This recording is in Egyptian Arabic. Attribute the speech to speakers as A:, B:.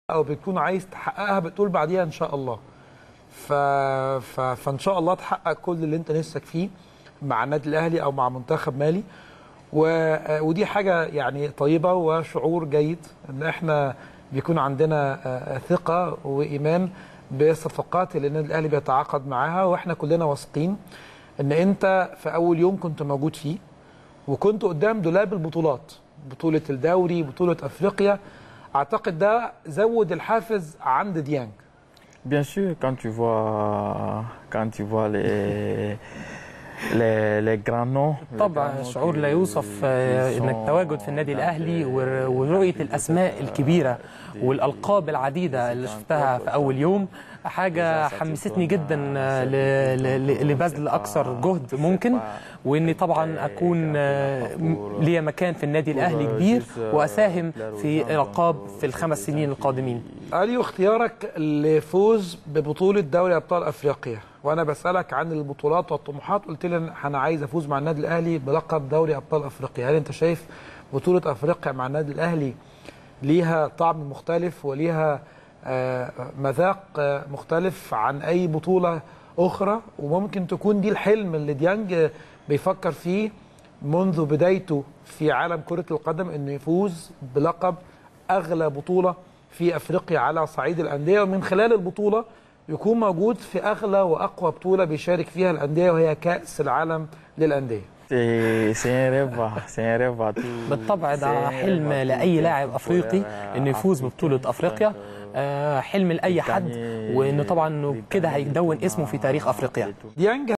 A: او بتكون عايز تحققها بتقول بعديها ان شاء الله ف... ف... فان شاء الله تحقق كل اللي انت نفسك فيه مع النادي الاهلي او مع منتخب مالي و... ودي حاجه يعني طيبه وشعور جيد ان احنا بيكون عندنا آه، ثقه وايمان بالصفقات اللي النادي الاهلي بيتعاقد معاها واحنا كلنا واثقين ان انت في اول يوم كنت موجود فيه وكنت قدام دولاب البطولات بطوله الدوري بطوله افريقيا اعتقد ده زود الحافز عند ديانج
B: Bien sûr, quand tu vois, quand tu vois les, les, les grands noms. les
C: طبعا
B: grands noms
C: شعور
B: qui-
C: لا يوصف آه،
B: qui
C: انك
B: sont
C: تواجد في النادي
B: dans
C: الاهلي
B: les-
C: ور- ورؤيه الاسماء الكبيره والالقاب العديده اللي شفتها في اول يوم حاجه حمستني جدا آه، ل- ل- لبذل اكثر جهد ممكن واني طبعا اكون آه، م- ليا مكان في النادي الاهلي كبير واساهم في الالقاب في الخمس سنين القادمين
A: اليو اختيارك لفوز ببطوله دوري ابطال افريقيا وانا بسالك عن البطولات والطموحات قلت لي انا عايز افوز مع النادي الاهلي بلقب دوري ابطال افريقيا هل انت شايف بطوله افريقيا مع النادي الاهلي ليها طعم مختلف وليها آه، مذاق آه، مختلف عن اي بطوله اخرى وممكن تكون دي الحلم اللي ديانج بيفكر فيه منذ بدايته في عالم كره القدم انه يفوز بلقب اغلى بطوله في افريقيا على صعيد الانديه ومن خلال البطوله يكون موجود في اغلى واقوى بطوله بيشارك فيها الانديه وهي كاس العالم للانديه
B: C'est c'est un rêve, c'est un rêve à tout.
C: بالطبع
B: c'est
C: ده
B: un
C: حلم
B: rêve à tout
C: لاي
B: club
C: لاعب افريقي
B: footballeur
C: انه يفوز
B: africain.
C: ببطوله افريقيا
B: Donc,
C: آه، حلم لاي حد وانه طبعا إنه كده هيدون اسمه في تاريخ افريقيا
B: et tout.
A: ديانج